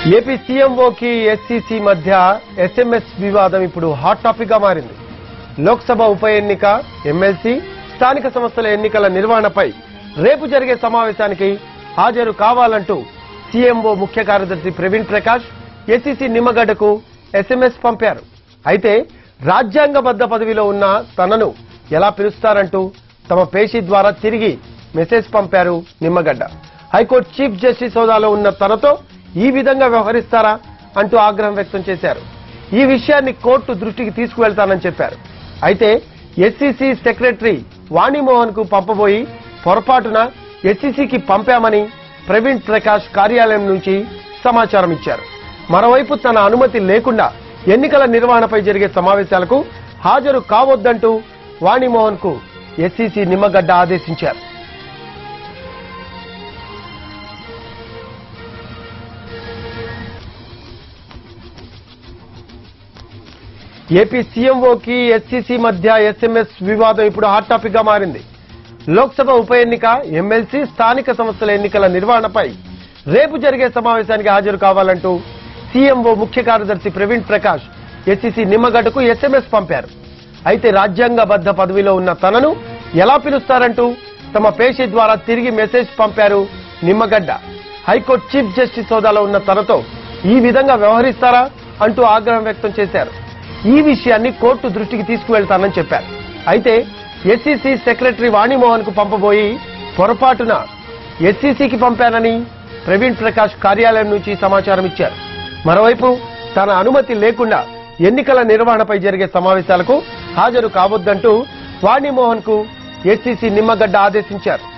AP సీఎంఓకి ఎస్సీసీ మధ్య SMS వివాదం ఇప్పుడు హాట్ టాపిక్ గా మారింది లోక్సభ ఉప ఎన్నిక ఎమ్మెల్సీ స్థానిక సంస్థల ఎన్నికల నిర్వహణపై రేపు జరిగే సమావేశానికి హాజరు కావాలంటూ సీఎంఓ ముఖ్య కార్యదర్శి ప్రవీణ్ ప్రకాష్ ఎస్సీసీ నిమ్మగడ్డకు ఎస్ఎంఎస్ పంపారు అయితే రాజ్యాంగబద్ధ పదవిలో ఉన్న తనను ఎలా పిలుస్తారంటూ తమ పేషీ ద్వారా తిరిగి మెసేజ్ పంపారు నిమ్మగడ్డ హైకోర్టు చీఫ్ జస్టిస్ హోదాలో ఉన్న తనతో ఈ విధంగా వ్యవహరిస్తారా అంటూ ఆగ్రహం వ్యక్తం చేశారు ఈ విషయాన్ని కోర్టు దృష్టికి తీసుకువెళ్తానని చెప్పారు అయితే ఎస్సీసీ సెక్రటరీ వాణిమోహన్ కు పంపబోయి పొరపాటున ఎస్సీసీకి పంపామని ప్రవీణ్ ప్రకాష్ కార్యాలయం నుంచి సమాచారం ఇచ్చారు మరోవైపు తన అనుమతి లేకుండా ఎన్నికల నిర్వహణపై జరిగే సమావేశాలకు హాజరు కావద్దంటూ వాణిమోహన్ కు ఎస్సీసీ నిమ్మగడ్డ ఆదేశించారు ఏపీ సీఎంఓకి ఎస్సీసీ మధ్య ఎస్ఎంఎస్ వివాదం ఇప్పుడు హాట్ టాపిక్ గా మారింది లోక్సభ ఉప ఎన్నిక ఎమ్మెల్సీ స్థానిక సంస్థల ఎన్నికల నిర్వహణపై రేపు జరిగే సమావేశానికి హాజరు కావాలంటూ సీఎంఓ ముఖ్య కార్యదర్శి ప్రవీణ్ ప్రకాష్ ఎస్సీసీ నిమ్మగడ్డకు ఎస్ఎంఎస్ పంపారు అయితే రాజ్యాంగబద్ధ పదవిలో ఉన్న తనను ఎలా పిలుస్తారంటూ తమ పేషీ ద్వారా తిరిగి మెసేజ్ పంపారు నిమ్మగడ్డ హైకోర్టు చీఫ్ జస్టిస్ హోదాలో ఉన్న తనతో ఈ విధంగా వ్యవహరిస్తారా అంటూ ఆగ్రహం వ్యక్తం చేశారు ఈ విషయాన్ని కోర్టు దృష్టికి తీసుకువెళ్తానని చెప్పారు అయితే ఎస్సీసీ సెక్రటరీ వాణిమోహన్ కు పంపబోయి పొరపాటున ఎస్సీసీకి పంపానని ప్రవీణ్ ప్రకాష్ కార్యాలయం నుంచి సమాచారం ఇచ్చారు మరోవైపు తన అనుమతి లేకుండా ఎన్నికల నిర్వహణపై జరిగే సమావేశాలకు హాజరు కావద్దంటూ వాణిమోహన్ కు ఎస్సీసీ నిమ్మగడ్డ ఆదేశించారు